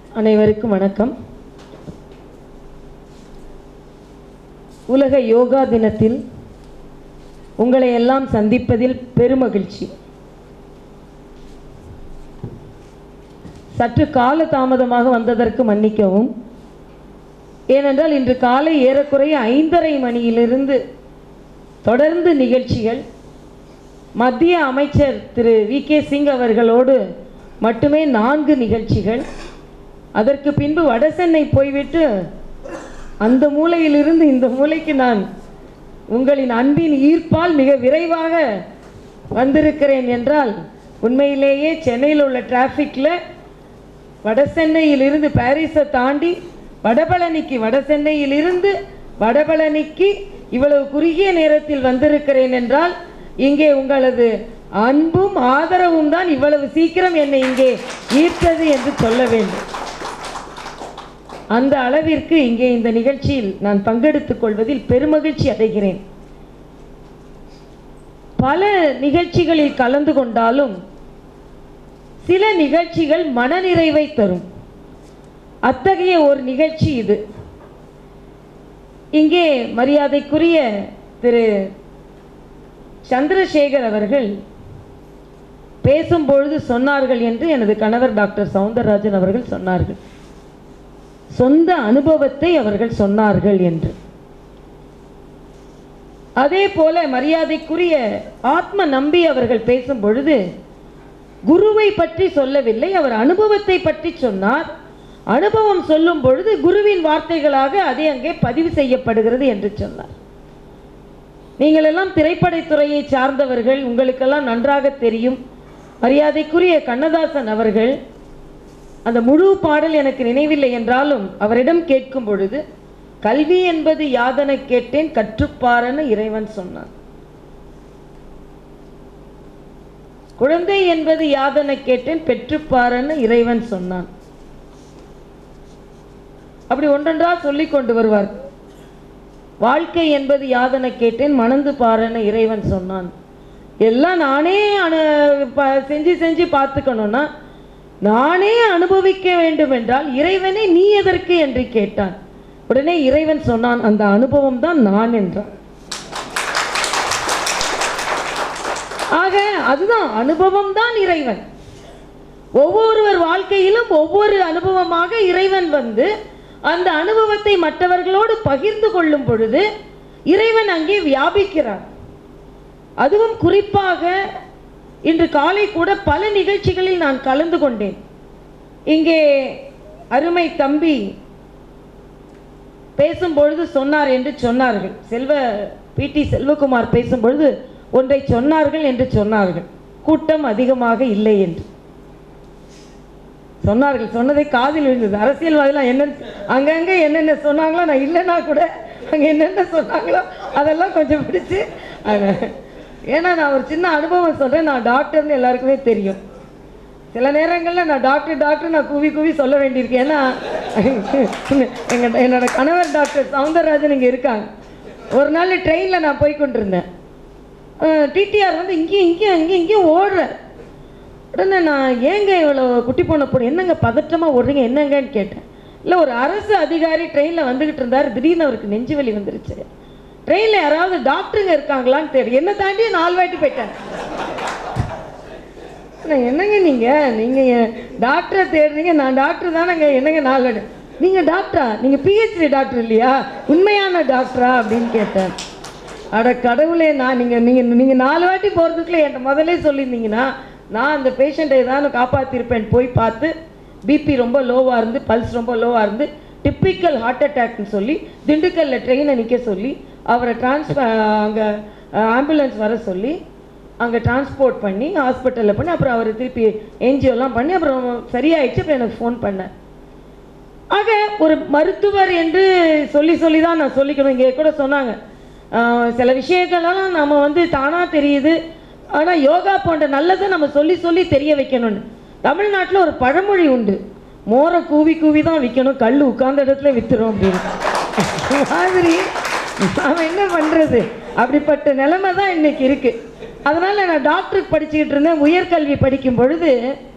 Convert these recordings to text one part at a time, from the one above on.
அனைவருக்கும் வணக்கம் உலக யோகா தினத்தில் உங்களை எல்லாம் சந்திப்பதில் பெருமகிழ்ச்சி சற்று கால தாமதமாக வந்ததற்கு மன்னிக்கவும் ஏனென்றால் இன்று காலை ஏறக்குறைய ஐந்தரை மணியிலிருந்து தொடர்ந்து நிகழ்ச்சிகள் மத்திய அமைச்சர் திரு வி கே சிங் அவர்களோடு மட்டுமே நான்கு நிகழ்ச்சிகள் அதற்கு பின்பு வடசென்னை போய்விட்டு அந்த மூலையிலிருந்து இந்த மூலைக்கு நான் உங்களின் அன்பின் ஈர்ப்பால் மிக விரைவாக வந்திருக்கிறேன் என்றால் உண்மையிலேயே சென்னையில் உள்ள டிராஃபிக்கில் வடசென்னையிலிருந்து பாரிஸை தாண்டி வடபழனிக்கு வடசென்னையிலிருந்து வடபழனிக்கு இவ்வளவு குறுகிய நேரத்தில் வந்திருக்கிறேன் என்றால் இங்கே உங்களது அன்பும் ஆதரவும் தான் இவ்வளவு சீக்கிரம் என்னை இங்கே ஈர்த்தது என்று சொல்ல வேண்டும் அந்த அளவிற்கு இங்கே இந்த நிகழ்ச்சியில் நான் பங்கெடுத்துக் கொள்வதில் பெருமகிழ்ச்சி அடைகிறேன் பல நிகழ்ச்சிகளில் கலந்து கொண்டாலும் சில நிகழ்ச்சிகள் மனநிறைவை தரும் அத்தகைய ஒரு நிகழ்ச்சி இது இங்கே மரியாதைக்குரிய திரு சந்திரசேகர் அவர்கள் பேசும்பொழுது சொன்னார்கள் என்று எனது கணவர் டாக்டர் சவுந்தரராஜன் அவர்கள் சொன்னார்கள் சொந்த அனுபவத்தை அவர்கள் சொன்னார்கள் என்று அதே போல மரியாதைக்குரிய ஆத்ம நம்பி அவர்கள் பேசும் பொழுது குருவை பற்றி சொல்லவில்லை அவர் அனுபவத்தை பற்றி சொன்னார் அனுபவம் சொல்லும் பொழுது குருவின் வார்த்தைகளாக அது அங்கே பதிவு செய்யப்படுகிறது என்று சொன்னார் நீங்கள் எல்லாம் திரைப்படத்துறையை சார்ந்தவர்கள் உங்களுக்கெல்லாம் நன்றாக தெரியும் மரியாதைக்குரிய கண்ணதாசன் அவர்கள் அந்த முழு பாடல் எனக்கு நினைவில்லை என்றாலும் அவரிடம் கேட்கும் பொழுது கல்வி என்பது யாதன கேட்டேன் கற்றுப்பாரன்னு இறைவன் சொன்னான் குழந்தை என்பது யாதன கேட்டேன் பெற்றுப்பாரன்னு இறைவன் சொன்னான் அப்படி ஒன்றொன்றா சொல்லி கொண்டு வருவார் வாழ்க்கை என்பது யாதன கேட்டேன் மணந்து பாருன்னு இறைவன் சொன்னான் எல்லாம் நானே அனு ப- செஞ்சு செஞ்சு பார்த்துக்கணும்னா நானே அனுபவிக்க வேண்டும் என்றால் இறைவனே நீ எதற்கு என்று கேட்டான் உடனே இறைவன் சொன்னான் அந்த அனுபவம் தான் நான் என்றான் ஆக அதுதான் அனுபவம் தான் இறைவன் ஒவ்வொருவர் வாழ்க்கையிலும் ஒவ்வொரு அனுபவமாக இறைவன் வந்து அந்த அனுபவத்தை மற்றவர்களோடு பகிர்ந்து கொள்ளும் பொழுது இறைவன் அங்கே வியாபிக்கிறார் அதுவும் குறிப்பாக இன்று காலை கூட பல நிகழ்ச்சிகளில் நான் கலந்து கொண்டேன் இங்கே அருமை தம்பி பேசும்பொழுது சொன்னார் என்று சொன்னார்கள் செல்வ பிடி செல்வகுமார் பேசும்பொழுது ஒன்றை சொன்னார்கள் என்று சொன்னார்கள் கூட்டம் அதிகமாக இல்லை என்று சொன்னார்கள் சொன்னதை காதில் விழுந்தது அரசியல்வாதிலாம் என்ன அங்கங்கே என்னென்ன சொன்னாங்களோ நான் இல்லைன்னா கூட அங்கே என்னென்ன சொன்னாங்களோ அதெல்லாம் கொஞ்சம் பிடிச்சு அத- ஏன்னா நான் ஒரு சின்ன அனுபவம் சொல்கிறேன் நான் டாக்டர்னு எல்லாருக்குமே தெரியும் சில நேரங்களில் நான் டாக்டர் டாக்டர் நான் கூவி கூவி சொல்ல வேண்டியிருக்கேன் ஏன்னா எங்கள் என்னோட கணவர் டாக்டர் சவுந்தரராஜன் இங்கே இருக்காங்க ஒரு நாள் ட்ரெயினில் நான் போய் கொண்டிருந்தேன் டிடிஆர் வந்து இங்கேயும் இங்கேயும் இங்கேயும் இங்கேயும் ஓடுறார் உடனே நான் ஏங்க இவ்வளோ குட்டி போன போடு என்னங்க பதற்றமாக ஓடுறீங்க என்னங்கன்னு கேட்டேன் இல்லை ஒரு அரசு அதிகாரி ட்ரெயினில் வந்துக்கிட்டு இருந்தார் திடீர்னு அவருக்கு நெஞ்சு வலி வந்துருச்சு ட்ரெயினில் யாராவது டாக்டருங்க இருக்காங்களான்னு தெரியும் என்ன தாண்டி நாலு வாட்டி போயிட்டேன் நான் என்னங்க நீங்கள் நீங்கள் டாக்டரை தேடுறீங்க நான் டாக்டர் தானேங்க என்னங்க நாலு வாட்டி நீங்கள் டாக்டரா நீங்கள் பிஹெச்டி டாக்டர் இல்லையா உண்மையான டாக்டரா அப்படின்னு கேட்டேன் அட கடவுளே நான் நீங்கள் நீங்கள் நீங்கள் நாலு வாட்டி போகிறதுக்குள்ள என்கிட்ட முதல்லே சொல்லியிருந்தீங்கன்னா நான் அந்த பேஷண்ட்டை ஏதாவது காப்பாற்றிருப்பேன் போய் பார்த்து பிபி ரொம்ப லோவாக இருந்து பல்ஸ் ரொம்ப லோவாக இருந்து டிப்பிக்கல் ஹார்ட் அட்டாக்னு சொல்லி திண்டுக்கல்ல ட்ரெயினை நிற்க சொல்லி அவரை டிரான்ஸ்ஃப அங்கே ஆம்புலன்ஸ் வர சொல்லி அங்கே டிரான்ஸ்போர்ட் பண்ணி ஹாஸ்பிட்டலில் பண்ணி அப்புறம் அவர் திருப்பி என்ஜிஓலாம் பண்ணி அப்புறம் சரியாயிடுச்சு அப்புறம் எனக்கு ஃபோன் பண்ணேன் ஆக ஒரு மருத்துவர் என்று சொல்லி சொல்லி தான் நான் சொல்லிக்கணும் இங்கே கூட சொன்னாங்க ஆஹ் சில விஷயங்களெல்லாம் நம்ம வந்து தானாக தெரியுது ஆனால் யோகா போன்ற நல்லதை நம்ம சொல்லி சொல்லி தெரிய வைக்கணும்னு தமிழ்நாட்டில் ஒரு பழமொழி உண்டு மோரை கூவி கூவி தான் விற்கணும் கல் உட்கார்ந்த இடத்துல வித்துரும் அப்படின்னு மாதிரி நாம என்ன பண்ணுறது அப்படிப்பட்ட நிலைமை தான் இன்னைக்கு இருக்குது அதனால் நான் டாக்டருக்கு படிச்சுக்கிட்டு இருந்தேன் உயர்கல்வி படிக்கும் பொழுது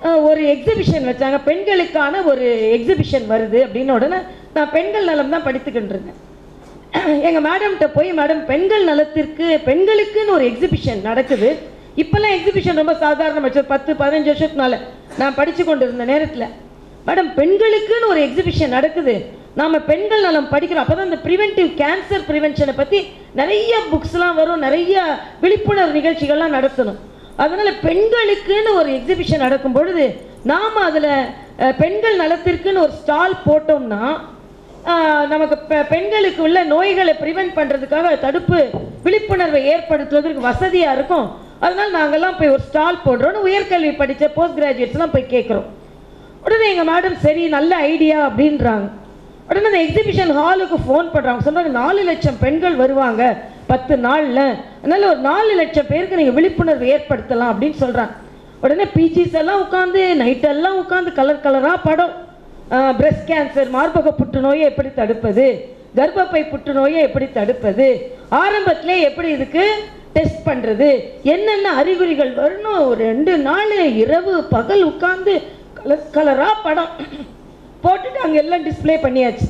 அஹ், ஒரு எக்ஸிபிஷன் வச்சாங்க பெண்களுக்கான ஒரு எக்ஸிபிஷன் வருது அப்படின்னு உடனே நான் பெண்கள் நலம் தான் படித்துக்கிட்டு இருந்தேன் எங்கள் மேடம்கிட்ட போய் மேடம் பெண்கள் நலத்திற்கு பெண்களுக்குன்னு ஒரு எக்ஸிபிஷன் நடக்குது இப்போல்லாம் எக்ஸிபிஷன் ரொம்ப சாதாரண பத்து பதினஞ்சு வருஷத்துனால நான் படித்து கொண்டு இருந்த நேரத்தில் மேடம் பெண்களுக்குன்னு ஒரு எக்ஸிபிஷன் நடக்குது நாம பெண்கள் நலம் படிக்கிறோம் அப்போ தான் இந்த ப்ரிவென்டிவ் கேன்சர் ப்ரிவென்ஷனை பற்றி நிறைய புக்ஸ்லாம் வரும் நிறைய விழிப்புணர்வு நிகழ்ச்சிகள்லாம் நடத்தணும் அதனால் பெண்களுக்குன்னு ஒரு எக்ஸிபிஷன் நடக்கும் பொழுது நாம் அதில் பெண்கள் நலத்திற்குன்னு ஒரு ஸ்டால் போட்டோம்னா ஆஹ், நமக்கு பெ- பெண்களுக்கு உள்ள நோய்களை ப்ரிவென்ட் பண்ணுறதுக்காக தடுப்பு விழிப்புணர்வை ஏற்படுத்துவதற்கு வசதியாக இருக்கும் அதனால் நாங்கள்லாம் போய் ஒரு ஸ்டால் போடுறோன்னு உயர்கல்வி படித்த போஸ்ட் கிராஜுவேட்ஸ்லாம் போய் கேட்குறோம் உடனே எங்கள் மேடம் சரி நல்ல ஐடியா அப்படின்றாங்க உடனே அந்த எக்ஸிபிஷன் ஹாலுக்கு ஃபோன் பண்ணுறாங்க சொல்கிறாங்க நாலு லட்சம் பெண்கள் வருவாங்க பத்து நாளில் அதனால் ஒரு நாலு லட்சம் பேருக்கு நீங்கள் விழிப்புணர்வு ஏற்படுத்தலாம் அப்படின்னு சொல்கிறாங்க உடனே பிஜிஸ் எல்லாம் உட்காந்து நைட்டெல்லாம் உட்காந்து கலர் கலராக படம் பிரஸ்ட் கேன்சர் மார்பக புற்றுநோயை எப்படி தடுப்பது கர்ப்பப்பை புற்றுநோயை எப்படி தடுப்பது ஆரம்பத்திலே எப்படி இதுக்கு டெஸ்ட் பண்ணுறது என்னென்ன அறிகுறிகள் வரணும் ஒரு ரெண்டு நாள் இரவு பகல் உட்காந்து கலர் கலராக படம் போட்டுட்டு அங்கே எல்லாம் டிஸ்ப்ளே பண்ணியாச்சு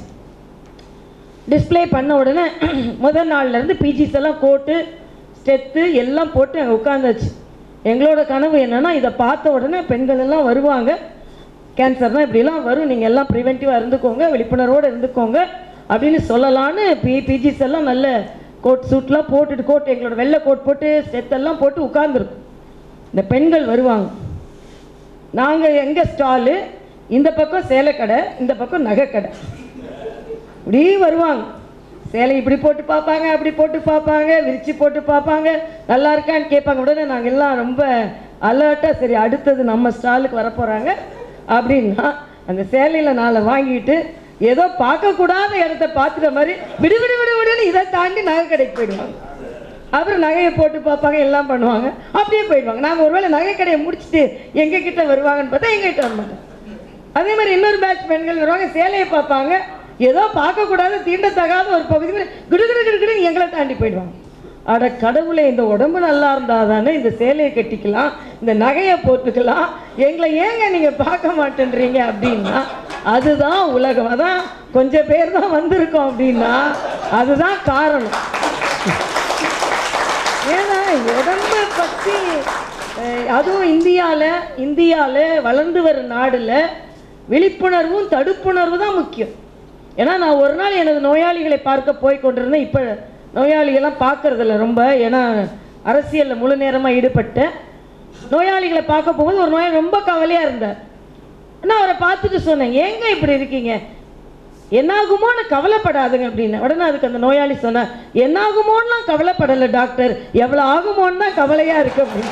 டிஸ்ப்ளே பண்ண உடனே முதல் நாள்லேருந்து பிஜிஸ் எல்லாம் கோட்டு ஸ்டெத்து எல்லாம் போட்டு அங்கே உட்காந்தாச்சு எங்களோட கனவு என்னன்னா இதை பார்த்த உடனே பெண்கள் எல்லாம் வருவாங்க கேன்சர்னா இப்படிலாம் வரும் நீங்கள் எல்லாம் ப்ரிவென்டிவாக இருந்துக்கோங்க விழிப்புணர்வோடு இருந்துக்கோங்க அப்படின்னு சொல்லலான்னு பி பிஜிஸ் எல்லாம் நல்ல கோட் சூட்லாம் போட்டுட்டு கோட் எங்களோட வெள்ளை கோட் போட்டு ஸ்டெத்தெல்லாம் போட்டு உட்காந்துருக்கும் இந்த பெண்கள் வருவாங்க நாங்கள் எங்கள் ஸ்டாலு இந்த பக்கம் சேலை கடை இந்த பக்கம் நகை கடை இப்படி வருவாங்க சேலை இப்படி போட்டு பார்ப்பாங்க அப்படி போட்டு பார்ப்பாங்க விரிச்சு போட்டு பார்ப்பாங்க நல்லா இருக்கான்னு கேட்பாங்க உடனே நாங்கள் எல்லாம் ரொம்ப அலர்ட்டாக சரி அடுத்தது நம்ம ஸ்டாலுக்கு வரப்போகிறாங்க அப்படின்னா அந்த சேலையில் நாளை வாங்கிட்டு ஏதோ பார்க்கக்கூடாத இடத்த பார்த்துட்ட மாதிரி விடு விடு விடு விடுன்னு இதை தாண்டி நகை கடைக்கு போயிடுவாங்க அப்புறம் நகையை போட்டு பார்ப்பாங்க எல்லாம் பண்ணுவாங்க அப்படியே போயிடுவாங்க நாங்கள் ஒருவேளை நகை கடையை முடிச்சுட்டு எங்க கிட்ட வருவாங்கன்னு பார்த்தா எங்க கிட்ட வர மாட்டாங்க அதே மாதிரி இன்னொரு பேட்ச் பெண்கள் வருவாங்க சேலையை பார்ப்பாங்க ஏதோ பார்க்கக்கூடாத தீண்டத்தகாத ஒரு பகுதி மாதிரி கிடு கிடு கிடு கிடுன்னு எங்களை தாண்டி போயிடுவாங்க அட கடவுளே இந்த உடம்பு நல்லா இருந்தா தானே இந்த சேலையை கட்டிக்கலாம் இந்த நகையை போட்டுக்கலாம் எங்களை ஏங்க நீங்க பார்க்க மாட்டேன்றீங்க அப்படின்னா அதுதான் உலகம் அதான் கொஞ்சம் பேர் தான் வந்திருக்கோம் அப்படின்னா அதுதான் காரணம் ஏன்னா உடம்பை பற்றி அஹ், அதுவும் இந்தியாவில் இந்தியாவில் வளர்ந்து வரும் நாடுல விழிப்புணர்வும் தடுப்புணர்வு தான் முக்கியம் ஏன்னா நான் ஒரு நாள் எனது நோயாளிகளை பார்க்க போய் கொண்டிருந்தேன் இப்போ நோயாளிகள்லாம் பார்க்கறதில்ல ரொம்ப ஏன்னா அரசியலில் முழு நேரமாக ஈடுபட்டேன் நோயாளிகளை பார்க்க போகும்போது ஒரு நோயாளி ரொம்ப கவலையாக இருந்தார் நான் அவரை பார்த்துட்டு சொன்னேன் ஏங்க இப்படி இருக்கீங்க என்னாகுமோன்னு கவலைப்படாதுங்க அப்படின்னு உடனே அதுக்கு அந்த நோயாளி சொன்னார் என்னாகுமோன்னுலாம் கவலைப்படலை டாக்டர் எவ்வளோ ஆகுமோன்னு தான் கவலையாக இருக்கு அப்படின்னு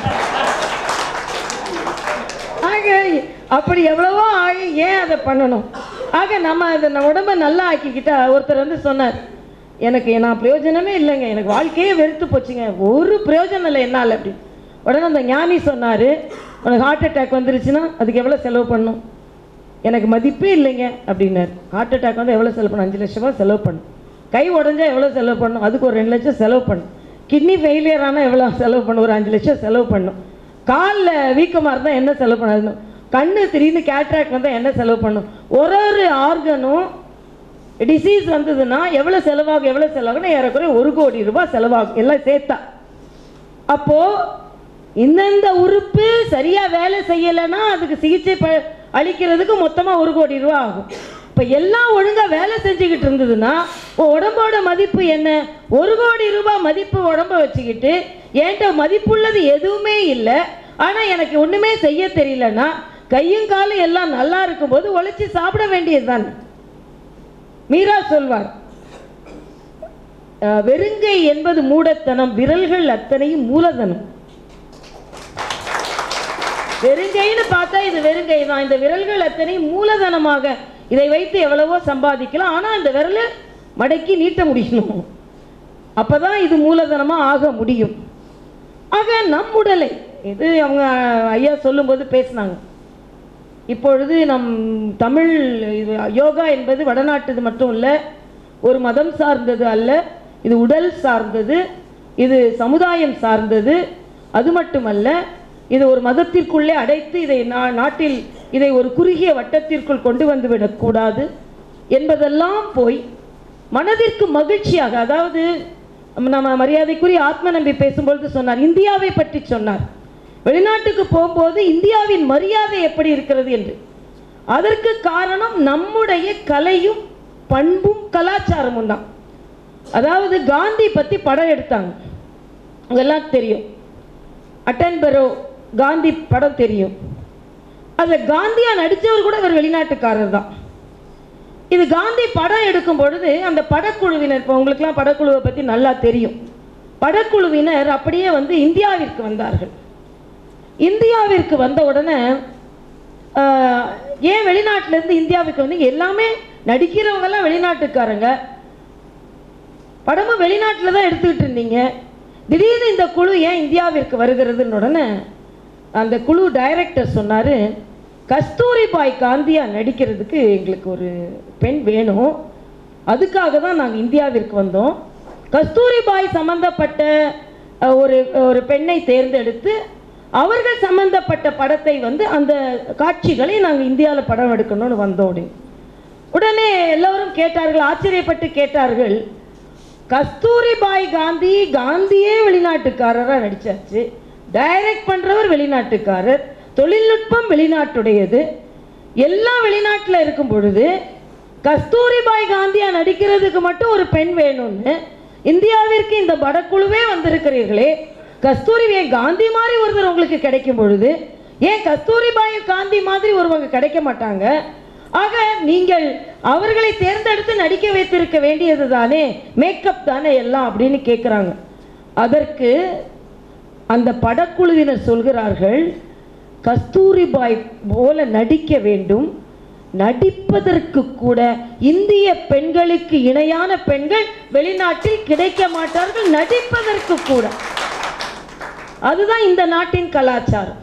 ஆக அப்படி எவ்வளவோ ஆகி ஏன் அதை பண்ணணும் ஆக நம்ம அதை நம்ம உடம்ப நல்லா ஆக்கிக்கிட்டா ஒருத்தர் வந்து சொன்னார் எனக்கு நான் பிரயோஜனமே இல்லைங்க எனக்கு வாழ்க்கையே வெறுத்து போச்சுங்க ஒரு பிரயோஜனம் இல்லை என்னால் அப்படி உடனே அந்த ஞானி சொன்னார் உனக்கு ஹார்ட் அட்டாக் வந்துருச்சுன்னா அதுக்கு எவ்வளோ செலவு பண்ணணும் எனக்கு மதிப்பே இல்லைங்க அப்படின்னாரு ஹார்ட் அட்டாக் வந்து எவ்வளோ செலவு பண்ணணும் அஞ்சு லட்ச ரூபா செலவு பண்ணும் கை உடஞ்சா எவ்வளோ செலவு பண்ணும் அதுக்கு ஒரு ரெண்டு லட்சம் செலவு பண்ணும் கிட்னி ஃபெயிலியர் ஆனால் எவ்வளோ செலவு பண்ணும் ஒரு அஞ்சு லட்சம் செலவு பண்ணும் காலில் வீக்கமாக இருந்தால் என்ன செலவு பண்ணணும் கண்ணு திடீர்னு கேட்ராக்ட் வந்தால் என்ன செலவு பண்ணும் ஒரு ஒரு ஆர்கனும் டிசீஸ் வந்ததுன்னா எவ்வளோ செலவாகும் எவ்வளோ செலவாகும்னா ஏறக்குறைய ஒரு கோடி ரூபாய் செலவாகும் எல்லாம் சேர்த்தா அப்போ இந்தந்த உறுப்பு சரியா வேலை செய்யலைன்னா அதுக்கு சிகிச்சை ப அளிக்கிறதுக்கு மொத்தமா ஒரு கோடி ரூபா ஆகும் இப்போ எல்லாம் ஒழுங்கா வேலை செஞ்சுக்கிட்டு இருந்ததுன்னா உன் உடம்போட மதிப்பு என்ன ஒரு கோடி ரூபாய் மதிப்பு உடம்ப வச்சுக்கிட்டு என்கிட்ட மதிப்புள்ளது எதுவுமே இல்லை ஆனா எனக்கு ஒண்ணுமே செய்ய தெரியலன்னா கையும் காலும் எல்லாம் நல்லா இருக்கும்போது உழைச்சி சாப்பிட வேண்டியதுதான் மீரா சொல்வார் அஹ், வெறுங்கை என்பது மூடத்தனம் விரல்கள் அத்தனையும் மூலதனம் வெறுங்கைன்னு பார்த்தா இது வெறுங்கை தான் இந்த விரல்கள் அத்தனையும் மூலதனமாக இதை வைத்து எவ்வளவோ சம்பாதிக்கலாம் ஆனால் இந்த விரலை மடக்கி நீட்ட முடியணும் அப்பதான் இது மூலதனமா ஆக முடியும் ஆக நம் உடலை இது அவங்க ஐயா சொல்லும்போது பேசினாங்க இப்பொழுது நம் தமிழ் இது யோகா என்பது வடநாட்டுது மட்டும் இல்லை ஒரு மதம் சார்ந்தது அல்ல இது உடல் சார்ந்தது இது சமுதாயம் சார்ந்தது அது மட்டுமல்ல இது ஒரு மதத்திற்குள்ளே அடைத்து இதை நா- நாட்டில் இதை ஒரு குறுகிய வட்டத்திற்குள் கொண்டு வந்து விடக்கூடாது என்பதெல்லாம் போய் மனதிற்கு மகிழ்ச்சியாக அதாவது நம்ம மரியாதைக்குரிய ஆத்ம நம்பி பேசும்பொழுது சொன்னார் இந்தியாவை பற்றி சொன்னார் வெளிநாட்டுக்கு போகும்போது இந்தியாவின் மரியாதை எப்படி இருக்கிறது என்று அதற்கு காரணம் நம்முடைய கலையும் பண்பும் கலாச்சாரமும் தான் அதாவது காந்தி பற்றி படம் எடுத்தாங்க எல்லாம் தெரியும் அட்டன்பரோ காந்தி படம் தெரியும் அதில் காந்தியா நடித்தவர் கூட இவர் வெளிநாட்டுக்காரர் தான் இது காந்தி படம் எடுக்கும் பொழுது அந்த படக்குழுவினர் இப்போ உங்களுக்குலாம் படக்குழுவை பற்றி நல்லா தெரியும் படக்குழுவினர் அப்படியே வந்து இந்தியாவிற்கு வந்தார்கள் இந்தியாவிற்கு வந்த உடனே ஆஹ், ஏன் வெளிநாட்டிலேருந்து இந்தியாவுக்கு வந்து எல்லாமே நடிக்கிறவங்கெல்லாம் வெளிநாட்டுக்காரங்க படமும் வெளிநாட்டில் தான் எடுத்துக்கிட்டு இருந்தீங்க திடீர்னு இந்த குழு ஏன் இந்தியாவிற்கு வருகிறதுன்னு உடனே அந்த குழு டைரக்டர் சொன்னார் கஸ்தூரிபாய் காந்தியா நடிக்கிறதுக்கு எங்களுக்கு ஒரு பெண் வேணும் அதுக்காக தான் நாங்கள் இந்தியாவிற்கு வந்தோம் கஸ்தூரிபாய் சம்பந்தப்பட்ட அஹ், ஒரு ஒரு பெண்ணை தேர்ந்தெடுத்து அவர்கள் சம்பந்தப்பட்ட படத்தை வந்து அந்த காட்சிகளை நாங்கள் இந்தியாவில் படம் எடுக்கணும்னு வந்தோம் அப்படின்னு உடனே எல்லோரும் கேட்டார்கள் ஆச்சரியப்பட்டு கேட்டார்கள் கஸ்தூரிபாய் காந்தி காந்தியே வெளிநாட்டுக்காரராக நடிச்சாச்சு டைரக்ட் பண்ணுறவர் வெளிநாட்டுக்காரர் தொழில்நுட்பம் வெளிநாட்டுடையது எல்லாம் வெளிநாட்டில் இருக்கும் பொழுது கஸ்தூரிபாய் காந்தியா நடிக்கிறதுக்கு மட்டும் ஒரு பெண் வேணும்னு இந்தியாவிற்கு இந்த படக்குழுவே வந்திருக்கிறீர்களே கஸ்தூரிபாய் காந்தி மாதிரி ஒருத்தர் உங்களுக்கு கிடைக்கும் பொழுது ஏன் கஸ்தூரிபாய் காந்தி மாதிரி ஒருவங்க கிடைக்க மாட்டாங்க ஆக நீங்கள் அவர்களை தேர்ந்தெடுத்து நடிக்க வைத்திருக்க வேண்டியது தானே மேக்கப் தானே எல்லாம் அப்படின்னு கேட்குறாங்க அதற்கு அந்த படக்குழுவினர் சொல்கிறார்கள் கஸ்தூரிபாய் போல நடிக்க வேண்டும் நடிப்பதற்கு கூட இந்திய பெண்களுக்கு இணையான பெண்கள் வெளிநாட்டில் கிடைக்க மாட்டார்கள் நடிப்பதற்கு கூட அதுதான் இந்த நாட்டின் கலாச்சாரம்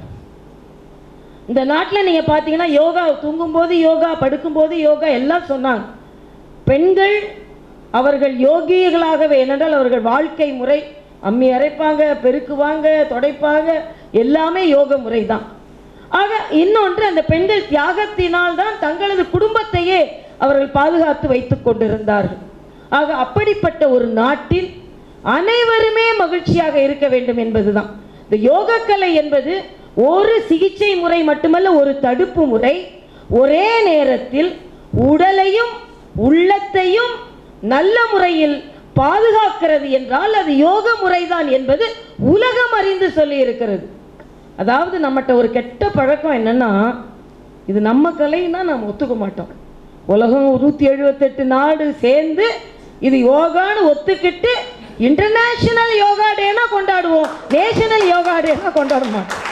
இந்த நாட்டில் நீங்கள் பார்த்தீங்கன்னா யோகா தூங்கும்போது யோகா படுக்கும்போது யோகா எல்லாம் சொன்னாங்க பெண்கள் அவர்கள் யோகிகளாகவே ஏனென்றால் அவர்கள் வாழ்க்கை முறை அம்மி அரைப்பாங்க பெருக்குவாங்க தொடைப்பாங்க எல்லாமே யோக முறை தான் ஆக இன்னொன்று அந்த பெண்கள் தியாகத்தினால் தான் தங்களது குடும்பத்தையே அவர்கள் பாதுகாத்து வைத்துக் கொண்டிருந்தார்கள் ஆக அப்படிப்பட்ட ஒரு நாட்டில் அனைவருமே மகிழ்ச்சியாக இருக்க வேண்டும் என்பதுதான் இந்த யோகக்கலை என்பது ஒரு சிகிச்சை முறை மட்டுமல்ல ஒரு தடுப்பு முறை ஒரே நேரத்தில் உடலையும் உள்ளத்தையும் நல்ல முறையில் பாதுகாக்கிறது என்றால் அது யோக முறைதான் என்பது உலகம் அறிந்து சொல்லி இருக்கிறது அதாவது நம்மகிட்ட ஒரு கெட்ட பழக்கம் என்னன்னா இது நம்ம கலைன்னா நம்ம ஒத்துக்க மாட்டோம் உலகம் நூற்றி எழுபத்தெட்டு நாடு சேர்ந்து இது யோகான்னு ஒத்துக்கிட்டு இன்டர்நேஷனல் யோகா டேனா கொண்டாடுவோம் நேஷனல் யோகா டேனா கொண்டாட மாட்டோம்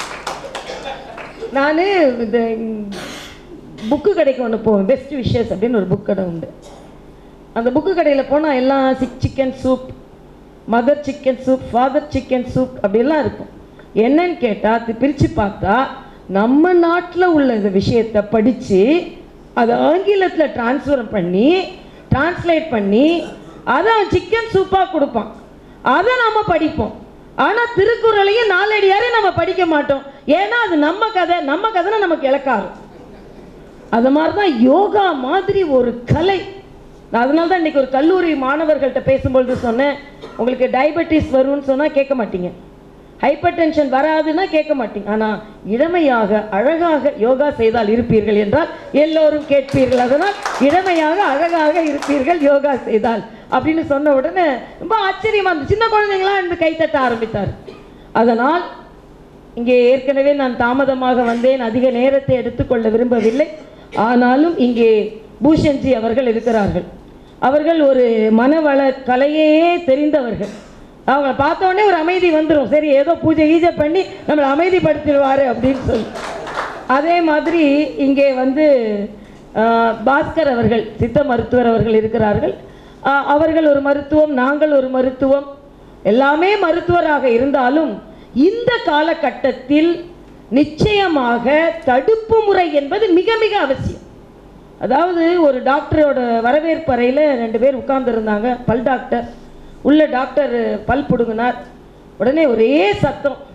நான் இந்த புக்கு கடைக்கு ஒன்று போவேன் பெஸ்ட் விஷஸ் அப்படின்னு ஒரு புக் கடை உண்டு அந்த புக்கு கடையில் போனால் எல்லாம் chick chicken soup mother chicken soup father chicken soup அப்படிலாம் இருக்கும் என்னன்னு கேட்டால் அது பிரித்து பார்த்தா நம்ம நாட்டில் உள்ள இந்த விஷயத்தை படித்து அதை ஆங்கிலத்தில் ட்ரான்ஸ்ஃபர் பண்ணி டிரான்ஸ்லேட் பண்ணி அதை அவன் சிக்கன் சூப்பாக கொடுப்பான் அதை நம்ம படிப்போம் ஆனால் திருக்குறளையும் நாலடியாரையும் நம்ம படிக்க மாட்டோம் ஏன்னா அது நம்ம கதை நம்ம கதைனா நமக்கு இலக்காரும் அது மாதிரி தான் யோகா மாதிரி ஒரு கலை நான் அதனால தான் இன்றைக்கி ஒரு கல்லூரி மாணவர்கள்ட்ட பேசும்பொழுது சொன்னேன் உங்களுக்கு டயபெட்டிஸ் வரும்னு சொன்னால் கேட்க மாட்டீங்க ஹைப்பர் டென்ஷன் வராதுன்னா கேட்க மாட்டீங்க ஆனால் இளமையாக அழகாக யோகா செய்தால் இருப்பீர்கள் என்றால் எல்லோரும் கேட்பீர்கள் அதனால் இளமையாக அழகாக இருப்பீர்கள் யோகா செய்தால் அப்படின்னு சொன்ன உடனே ரொம்ப ஆச்சரியமா இருந்துச்சு சின்ன குழந்தைங்களாம் இருந்து கைத்தட்ட ஆரம்பித்தார் அதனால் இங்கே ஏற்கனவே நான் தாமதமாக வந்தேன் அதிக நேரத்தை எடுத்துக்கொள்ள விரும்பவில்லை ஆனாலும் இங்கே பூஷன்ஜி அவர்கள் இருக்கிறார்கள் அவர்கள் ஒரு மனவள கலையே தெரிந்தவர்கள் அவங்கள பார்த்த உடனே ஒரு அமைதி வந்துடும் சரி ஏதோ பூஜை கீஜை பண்ணி நம்மளை அமைதிப்படுத்திடுவார் அப்படின்னு சொல்லி அதே மாதிரி இங்கே வந்து ஆஹ், பாஸ்கர் அவர்கள் சித்த மருத்துவர் அவர்கள் இருக்கிறார்கள் ஆஹ், அவர்கள் ஒரு மருத்துவம் நாங்கள் ஒரு மருத்துவம் எல்லாமே மருத்துவராக இருந்தாலும் இந்த காலகட்டத்தில் நிச்சயமாக தடுப்பு முறை என்பது மிக மிக அவசியம் அதாவது ஒரு டாக்டரோட வரவேற்பு அறையில் ரெண்டு பேர் உட்கார்ந்துருந்தாங்க பல் டாக்டர் உள்ள டாக்டர் பல் பிடுங்கினார் உடனே ஒரே சத்தம்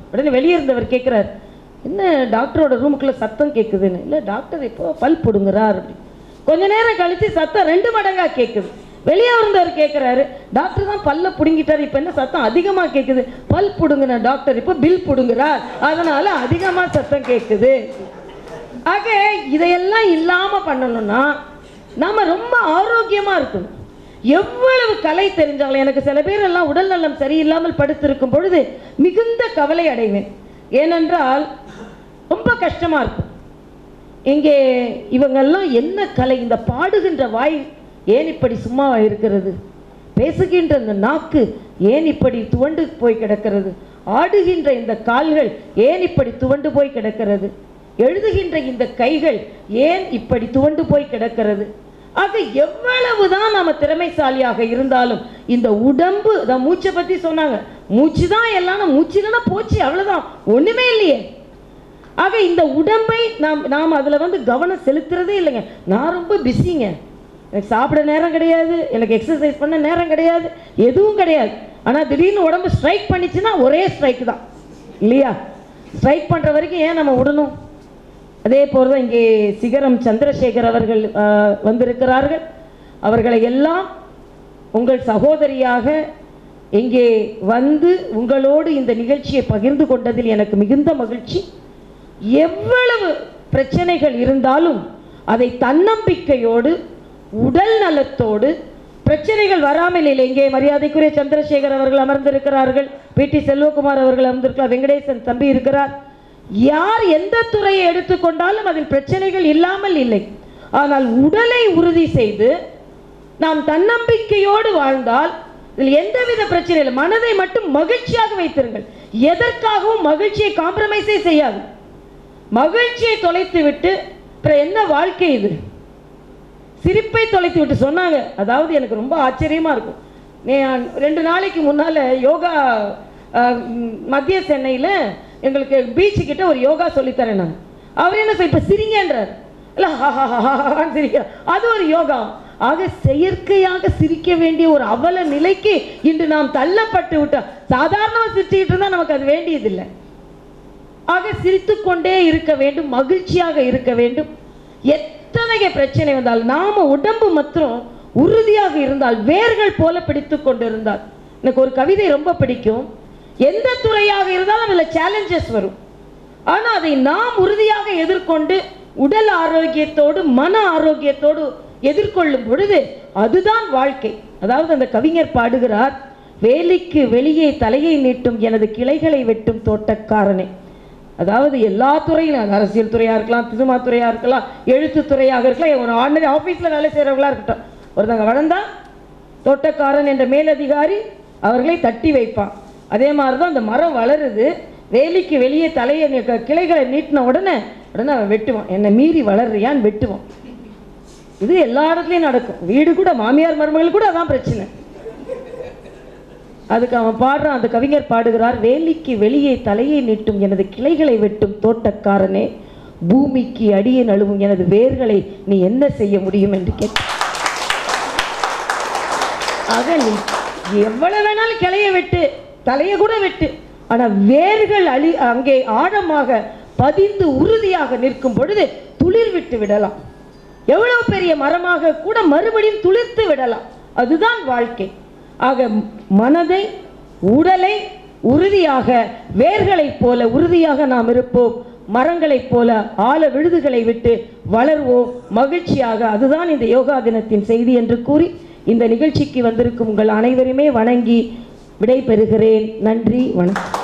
உடனே வெளியே இருந்தவர் கேட்குறாரு என்ன டாக்டரோட ரூமுக்குள்ளே சத்தம் கேட்குதுன்னு இல்லை டாக்டர் இப்போ பல் பிடுங்குறார் அப்படி கொஞ்ச நேரம் கழித்து சத்தம் ரெண்டு மடங்காக கேட்குது வெளியே இருந்தவர் கேட்குறாரு டாக்டர் தான் பல்ல பிடுங்கிட்டார் இப்போ என்ன சத்தம் அதிகமாக கேட்குது பல் பிடுங்கின டாக்டர் இப்போ பில் பிடுங்குறார் அதனால அதிகமாக சத்தம் கேட்குது ஆக இதையெல்லாம் இல்லாமல் பண்ணணும்னா நாம ரொம்ப ஆரோக்கியமாக இருக்கணும் எவ்வளவு கலை தெரிஞ்சாலும் எனக்கு சில பேர் எல்லாம் உடல் நலம் சரியில்லாமல் படுத்திருக்கும் பொழுது மிகுந்த கவலை அடைவேன் ஏனென்றால் ரொம்ப கஷ்டமாக இருக்கும் இங்கே இவங்கெல்லாம் என்ன கலை இந்த பாடுகின்ற வாய் ஏன் இப்படி சும்மா இருக்கிறது பேசுகின்ற இந்த நாக்கு ஏன் இப்படி துவண்டு போய் கிடக்கிறது ஆடுகின்ற இந்த கால்கள் ஏன் இப்படி துவண்டு போய் கிடக்கிறது எழுதுகின்ற இந்த கைகள் ஏன் இப்படி துவண்டு போய் கிடக்கிறது ஆக எவ்வளவுதான் நாம திறமைசாலியாக இருந்தாலும் இந்த உடம்பு தான் மூச்சை பத்தி சொன்னாங்க மூச்சு தான் எல்லாம் மூச்சு இல்லைன்னா போச்சு அவ்வளவுதான் ஒண்ணுமே இல்லையே ஆக இந்த உடம்பை நாம் நாம் அதில் வந்து கவனம் செலுத்துறதே இல்லைங்க நான் ரொம்ப பிஸிங்க எனக்கு சாப்பிட நேரம் கிடையாது எனக்கு எக்ஸசைஸ் பண்ண நேரம் கிடையாது எதுவும் கிடையாது ஆனால் திடீர்னு உடம்பு ஸ்ட்ரைக் பண்ணிச்சுன்னா ஒரே ஸ்ட்ரைக் தான் இல்லையா ஸ்ட்ரைக் பண்ணுற வரைக்கும் ஏன் நம்ம விடணும் அதே போல் தான் இங்கே சிகரம் சந்திரசேகர் அவர்கள் ஆஹ், வந்திருக்கிறார்கள் அவர்களை எல்லாம் உங்கள் சகோதரியாக இங்கே வந்து உங்களோடு இந்த நிகழ்ச்சியை பகிர்ந்து கொண்டதில் எனக்கு மிகுந்த மகிழ்ச்சி எவ்வளவு பிரச்சனைகள் இருந்தாலும் அதை தன்னம்பிக்கையோடு உடல் நலத்தோடு பிரச்சனைகள் வராமல் இல்லை இங்கே மரியாதைக்குரிய சந்திரசேகர் அவர்கள் அமர்ந்திருக்கிறார்கள் பி டி செல்வகுமார் அவர்கள் அமர்ந்திருக்கிறார் வெங்கடேசன் தம்பி இருக்கிறார் யார் எந்த துறையை எடுத்துக்கொண்டாலும் அதில் பிரச்சனைகள் இல்லாமல் இல்லை ஆனால் உடலை உறுதி செய்து நாம் தன்னம்பிக்கையோடு வாழ்ந்தால் இதில் எந்தவித பிரச்சனை இல்லை மனதை மட்டும் மகிழ்ச்சியாக வைத்திருங்கள் எதற்காகவும் மகிழ்ச்சியை காம்ப்ரமைஸே செய்யாது மகிழ்ச்சியை தொலைத்து விட்டு அப்புறம் என்ன வாழ்க்கை இது சிரிப்பை தொலைத்து விட்டு சொன்னாங்க அதாவது எனக்கு ரொம்ப ஆச்சரியமா இருக்கும் நான் ரெண்டு நாளைக்கு முன்னால யோகா அஹ், ம், மத்திய சென்னையில் எங்களுக்கு பீச்சு கிட்ட ஒரு யோகா சொல்லித்தரேன் நான் அவர் என்ன சொல் இப்போ சிரிங்கன்றார் இல்லை ஹான்னு சிரிக்கிறார் அது ஒரு யோகா ஆக செயற்கையாக சிரிக்க வேண்டிய ஒரு அவல நிலைக்கு இன்று நாம் தள்ளப்பட்டு விட்டோம் சாதாரணமாக சிரிச்சுக்கிட்டு இருந்தால் நமக்கு அது வேண்டியதில்லை ஆக சிரித்துக்கொண்டே இருக்க வேண்டும் மகிழ்ச்சியாக இருக்க வேண்டும் எத்தனை பிரச்சனை வந்தால் நாம உடம்பு மாத்திரம் உறுதியாக இருந்தால் வேர்கள் போல பிடித்து கொண்டிருந்தால் எனக்கு ஒரு கவிதை ரொம்ப பிடிக்கும் எந்த துறையாக இருந்தாலும் அதில் சேலஞ்சஸ் வரும் ஆனால் அதை நாம் உறுதியாக எதிர்கொண்டு உடல் ஆரோக்கியத்தோடு மன ஆரோக்கியத்தோடு எதிர்கொள்ளும் பொழுது அதுதான் வாழ்க்கை அதாவது அந்த கவிஞர் பாடுகிறார் வேலிக்கு வெளியே தலையை நீட்டும் எனது கிளைகளை வெட்டும் தோட்டக்காரனே அதாவது எல்லா துறையிலும் அது அரசியல் துறையாக இருக்கலாம் சினிமா துறையாக இருக்கலாம் எழுத்து துறையாக இருக்கலாம் ஒரு ஆர்டினரி ஆஃபீஸில் வேலை செய்கிறவங்களா இருக்கட்டும் ஒருத்தங்க வளர்ந்தா தோட்டக்காரன் என்ற மேலதிகாரி அவர்களை தட்டி வைப்பான் அதே மாதிரி தான் அந்த மரம் வளருது வேலிக்கு வெளியே தலையை நீ- க- கிளைகளை நீட்டின உடனே உடனே அவன் வெட்டுவான் என்னை மீறி வளர்றியான்னு வெட்டுவான் இது எல்லா இடத்துலையும் நடக்கும் வீடு கூட மாமியார் மருமகள் கூட அதான் பிரச்சனை அதுக்கு அவன் பாடுறான் அந்த கவிஞர் பாடுகிறார் வேலிக்கு வெளியே தலையை நீட்டும் எனது கிளைகளை வெட்டும் தோட்டக்காரனே பூமிக்கு அடியே நழுவும் எனது வேர்களை நீ என்ன செய்ய முடியும் என்று கேட்ட ஆக நீ எவ்வளவு வேணாலும் கிளைய வெட்டு தலையை கூட வெட்டு ஆனா வேர்கள் அழி அங்கே ஆழமாக பதிந்து உறுதியாக நிற்கும் பொழுது துளிர் விட்டு விடலாம் எவ்வளவு பெரிய மரமாக கூட மறுபடியும் துளிர்த்து விடலாம் அதுதான் வாழ்க்கை ஆக மனதை உடலை உறுதியாக வேர்களைப் போல உறுதியாக நாம் இருப்போம் மரங்களைப் போல ஆழ விழுதுகளை விட்டு வளர்வோம் மகிழ்ச்சியாக அதுதான் இந்த யோகா தினத்தின் செய்தி என்று கூறி இந்த நிகழ்ச்சிக்கு வந்திருக்கும் உங்கள் அனைவருமே வணங்கி விடை பெறுகிறேன் நன்றி வணக்கம்